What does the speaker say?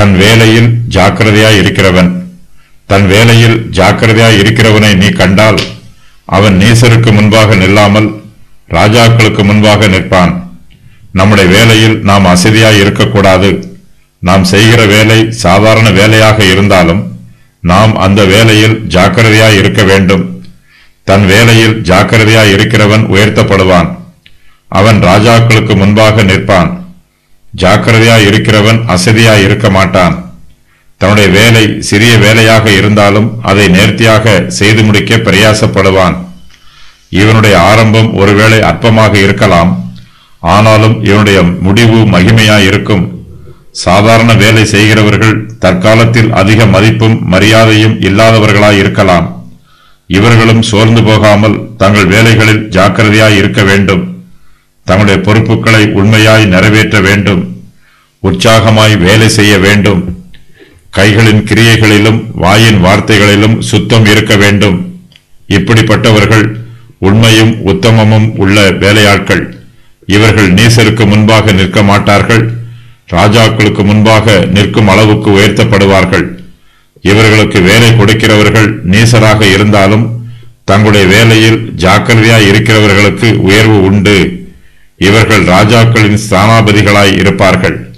தன் வேலையில் ஜாக்கிரதையாய் இருக்கிறவன் தன் வேலையில் ஜாக்கிரதையாய் இருக்கிறவனை நீ கண்டால் அவன் நீசருக்கு முன்பாக நில்லாமல் ராஜாக்களுக்கு முன்பாக நிற்பான் நம்முடைய வேலையில் நாம் அசதியாய் இருக்கக்கூடாது நாம் செய்கிற வேலை சாதாரண வேலையாக இருந்தாலும் நாம் அந்த வேலையில் ஜாக்கிரதையாய் இருக்க வேண்டும் தன் வேலையில் ஜாக்கிரதையாய் இருக்கிறவன் உயர்த்தப்படுவான் அவன் ராஜாக்களுக்கு முன்பாக நிற்பான் ஜாக்கிரதையாய் இருக்கிறவன் அசதியாய் இருக்க மாட்டான் தன்னுடைய வேலை சிறிய வேலையாக இருந்தாலும் அதை நேர்த்தியாக செய்து முடிக்க பிரயாசப்படுவான் இவனுடைய ஆரம்பம் ஒருவேளை அற்பமாக இருக்கலாம் ஆனாலும் இவனுடைய முடிவு மகிமையாய் இருக்கும் சாதாரண வேலை செய்கிறவர்கள் தற்காலத்தில் அதிக மதிப்பும் மரியாதையும் இல்லாதவர்களாய் இருக்கலாம் இவர்களும் சோர்ந்து போகாமல் தங்கள் வேலைகளில் ஜாக்கிரதையாய் இருக்க வேண்டும் தங்களுடைய பொறுப்புகளை உண்மையாய் நிறைவேற்ற வேண்டும் உற்சாகமாய் வேலை செய்ய வேண்டும் கைகளின் கிரியைகளிலும் வாயின் வார்த்தைகளிலும் சுத்தம் இருக்க வேண்டும் இப்படிப்பட்டவர்கள் உண்மையும் உத்தமமும் உள்ள வேலையாட்கள் இவர்கள் நீசருக்கு முன்பாக நிற்க மாட்டார்கள் ராஜாக்களுக்கு முன்பாக நிற்கும் அளவுக்கு உயர்த்தப்படுவார்கள் இவர்களுக்கு வேலை கொடுக்கிறவர்கள் நீசராக இருந்தாலும் தங்களுடைய வேலையில் ஜாக்கிரதையாய் இருக்கிறவர்களுக்கு உயர்வு உண்டு இவர்கள் ராஜாக்களின் ஸ்தானாபதிகளாய் இருப்பார்கள்